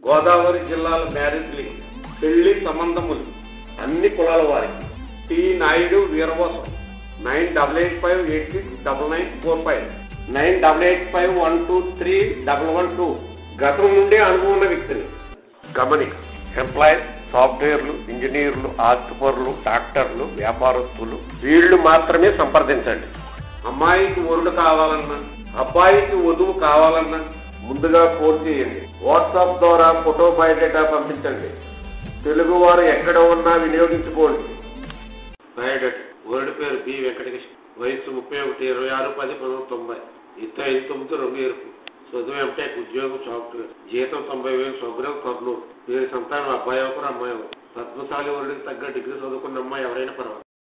గోదావరి జిల్లాల marriage link పెళ్లి సంబంధములు అన్ని కులాల వారికి టి నాయుడు వీరవసం nine double eight five eight six double nine four five nine double eight five one two three double one two గతం నుండే అనుభవం ఉన్న వ్యక్తిని గమనిక ఎంప్లాయీస్ సాఫ్ట్వేర్లు ఇంజనీర్లు ఆస్తిపరులు డాక్టర్లు వ్యాపారస్తులు వీళ్ళు మాత్రమే సంప్రదించండి అమ్మాయికి వరుడు కావాలన్నా అబ్బాయికి వధువు కావాలన్నా ముందుగా ఫోన్ చేయండి వాట్సాప్ ద్వారా ఫోటో బయోడేటా పంపించండి తెలుగు వారు ఎక్కడ ఉన్నా వినియోగించుకోండి బయోడేటా వరుడి పేరు బి వెంకటకృష్ణ వయసు ముప్పై ఒకటి ఇరవై ఆరు పది పంతొమ్మిది తొంభై ఇద్దరు ఐదు తొమ్మిది రెండు ఎరుపు చదువు ఎంటెక్ ఉద్యోగం సాఫ్ట్వేర్ జీతం తొంభై వేలు స్వగ్రహం కర్నూలు వీరి సంతానం అబ్బాయి ఒకరు అమ్మాయి ఒకరు పద్మశాలి వరుడికి తగ్గ డిగ్రీ చదువుకున్న అమ్మాయి ఎవరైనా పర్వాలేదు